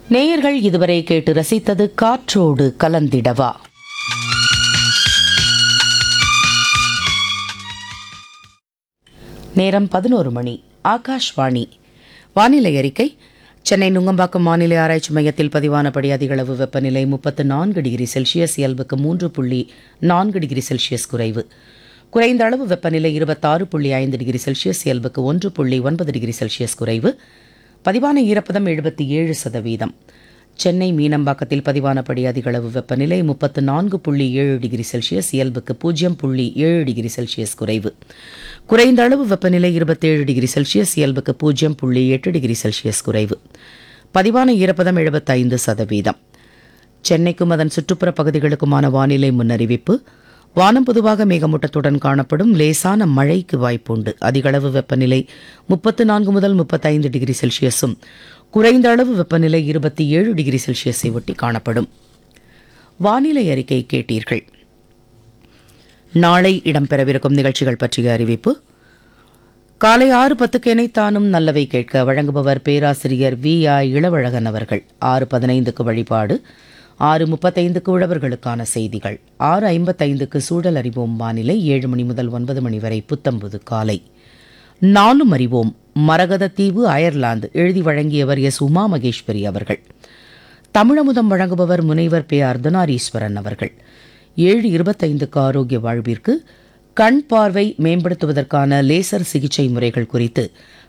நேயர்கள் இதுவரை கேட்டு ரசித்தது காற்றோடு கலந்திடவா நேரம் பதினோரு மணி ஆகாஷ்வாணி வானிலை அறிக்கை சென்னை நுங்கம்பாக்கம் வானிலை ஆராய்ச்சி மையத்தில் பதிவானபடி அதிகளவு வெப்பநிலை முப்பத்து நான்கு டிகிரி செல்சியஸ் இயல்புக்கு மூன்று புள்ளி நான்கு டிகிரி செல்சியஸ் குறைவு குறைந்த அளவு வெப்பநிலை இருபத்தாறு புள்ளி ஐந்து டிகிரி செல்சியஸ் இயல்புக்கு ஒன்று புள்ளி ஒன்பது டிகிரி செல்சியஸ் குறைவு பதிவான ஈரப்பதம் எழுபத்தி ஏழு சதவீதம் சென்னை மீனம்பாக்கத்தில் பதிவானபடி அதிகளவு வெப்பநிலை முப்பத்து நான்கு புள்ளி ஏழு டிகிரி செல்சியஸ் இயல்புக்கு பூஜ்ஜியம் புள்ளி ஏழு டிகிரி செல்சியஸ் குறைவு குறைந்த அளவு வெப்பநிலை இருபத்தேழு டிகிரி செல்சியஸ் இயல்புக்கு பூஜ்ஜியம் புள்ளி எட்டு டிகிரி செல்சியஸ் குறைவு பதிவான ஈரப்பதம் எழுபத்தைந்து சதவீதம் சென்னைக்கும் அதன் சுற்றுப்புற பகுதிகளுக்குமான வானிலை முன்னறிவிப்பு வானம் பொதுவாக மேகமூட்டத்துடன் காணப்படும் லேசான மழைக்கு வாய்ப்புண்டு அதிகளவு வெப்பநிலை முப்பத்து நான்கு முதல் முப்பத்தைந்து டிகிரி செல்சியஸும் குறைந்த அளவு வெப்பநிலை இருபத்தி ஏழு டிகிரி செல்சியஸை ஒட்டி காணப்படும் வானிலை அறிக்கை கேட்டீர்கள் நாளை இடம்பெறவிருக்கும் நிகழ்ச்சிகள் பற்றிய அறிவிப்பு காலை ஆறு பத்துக்கு இணைத்தானும் நல்லவை கேட்க வழங்குபவர் பேராசிரியர் வி ஆ இளவழகன் அவர்கள் ஆறு பதினைந்துக்கு வழிபாடு ஆறு முப்பத்தைந்துக்கு உழவர்களுக்கான செய்திகள் ஆறு ஐம்பத்தைந்துக்கு சூழல் அறிவோம் வானிலை ஏழு மணி முதல் ஒன்பது மணி வரை புத்தம்புது காலை நாலும் அறிவோம் மரகதத்தீவு அயர்லாந்து எழுதி வழங்கியவர் எஸ் உமா மகேஸ்வரி அவர்கள் தமிழமுதம் வழங்குபவர் முனைவர் பே அர்த்தநாரீஸ்வரன் அவர்கள் ஏழு இருபத்தைந்துக்கு ஆரோக்கிய வாழ்விற்கு கண் பார்வை மேம்படுத்துவதற்கான லேசர் சிகிச்சை முறைகள் குறித்து